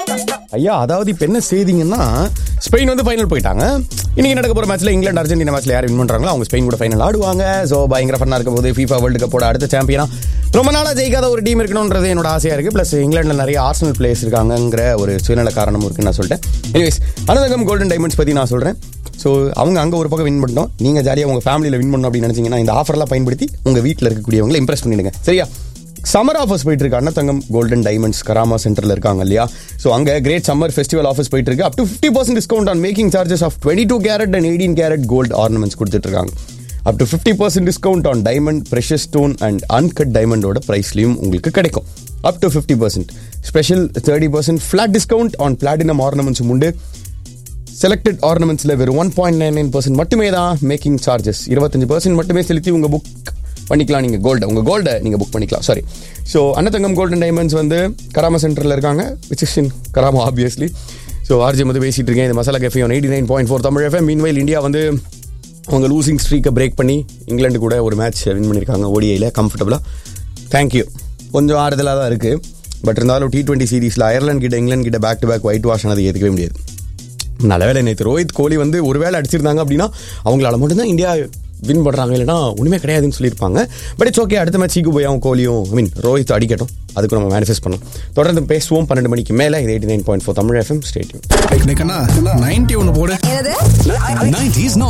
ஐயா அதாவது இப்போ என்ன செய்திங்கன்னா ஸ்பெயின் வந்து ஃபைனல் போயிட்டாங்க இன்னைக்கு நடக்க போகிற மேட்ச்ல இங்கிலாந்து அர்ஜென்டினா மேட்ச்ல யார் வின் பண்றாங்களோ அவங்க ஸ்பெயின் கூட ஃபைனல் ஆடுவாங்க ஸோ பயங்கர ஃபன்னா இருக்க போது ஃபீஃபா வேர்ல்டு கப்போட அடுத்த சாம்பியனா ரொம்ப நாளாக ஜெயிக்காத ஒரு டீம் இருக்கணுன்றது என்னோட ஆசையா இருக்கு ப்ளஸ் இங்கிலாந்துல நிறைய ஆர்சனல் பிளேயர்ஸ் இருக்காங்கங்கிற ஒரு சுயநல காரணமும் இருக்குன்னு நான் சொல்லிட்டேன் எனிவேஸ் அனந்தகம் கோல்டன் டைமண்ட்ஸ் பற்றி நான் சொல்கிறேன் ஸோ அவங்க அங்கே ஒரு பக்கம் வின் பண்ணிட்டோம் நீங்கள் ஜாலியாக உங்கள் ஃபேமிலியில் வின் பண்ணணும் அப்படின்னு நினச்சிங்கன்னா இந்த ஆஃபர்லாம் பயன்படுத்தி உங்கள் வீட்டில் இருக்கக்கூடியவங்களை இம்ப்ரெஸ் பண்ணிடுங்க சரியா சம்மர் ஆஃபர்ஸ் போயிட்டு இருக்கு அன்னத்தங்கம் கோல்டன் டைமண்ட்ஸ் கராமா சென்டர்ல இருக்காங்க இல்லையா ஸோ அங்க கிரேட் சம்மர் ஃபெஸ்டிவல் ஆஃபர்ஸ் போயிட்டு இருக்கு up to fifty percent discount on making charges of twenty two carat and eighteen carat gold ornaments கொடுத்துட்டு இருக்காங்க up to fifty percent discount on diamond precious stone and uncut டைமண்டோட ப்ரைஸ்லையும் உங்களுக்கு கிடைக்கும் up to fifty percent special thirty percent flat discount on platinum ஆர்னமெண்ட்ஸும் உண்டு selected ஆர்னமெண்ட்ஸில் வெறும் one point nine nine percent மட்டுமே தான் மேக்கிங் சார்ஜஸ் இருபத்தஞ்சு பர்சன்ட் மட்டுமே செலுத்தி உங்கள் புக் பண்ணிக்கலாம் நீங்கள் கோல்டை உங்கள் கோல்டை நீங்கள் புக் பண்ணிக்கலாம் சாரி ஸோ அன்னதங்கம் கோல்டன் டைமண்ட்ஸ் வந்து கராமா சென்டரில் இருக்காங்க which is in Karama obviously so R வந்து பேசிட்டு இருக்கேன் இந்த Masala Cafe eighty nine point four Tamil FM meanwhile India வந்து அவங்க லூசிங் ஸ்ட்ரீக்கை பிரேக் பண்ணி இங்கிலாந்து கூட ஒரு மேட்ச் வின் பண்ணியிருக்காங்க ஓடிஐயில் கம்ஃபர்டபுளாக தேங்க்யூ கொஞ்சம் ஆறுதலாக தான் இருக்குது பட் இருந்தாலும் டி டுவெண்ட்டி சீரீஸில் அயர்லாந்து கிட்ட இங்கிலாந்து கிட்ட back to back whitewash ஆனது ஏற்றுக்கவே முடியாது நல்ல வேலை நேற்று ரோஹித் கோலி வந்து ஒரு வேளை அடிச்சிருந்தாங்க அப்படின்னா அவங்களால மட்டும்தான் இந்தியா வின் பண்ணுறாங்க இல்லைனா ஒன்றுமே கிடையாதுன்னு சொல்லியிருப்பாங்க பட் இட்ஸ் ஓகே அடுத்த மேட்ச் சீக்கு போய் அவங்க கோலியும் ஐ மீன் ரோஹித் அடிக்கட்டும் அதுக்கு நம்ம மேனிஃபெஸ்ட் பண்ணலாம் தொடர்ந்து பேசுவோம் பன்னெண்டு மணிக்கு மேலே இது eighty nine point four Tamil FM stay tuned ninety ஒன்று போடு என்னது 90s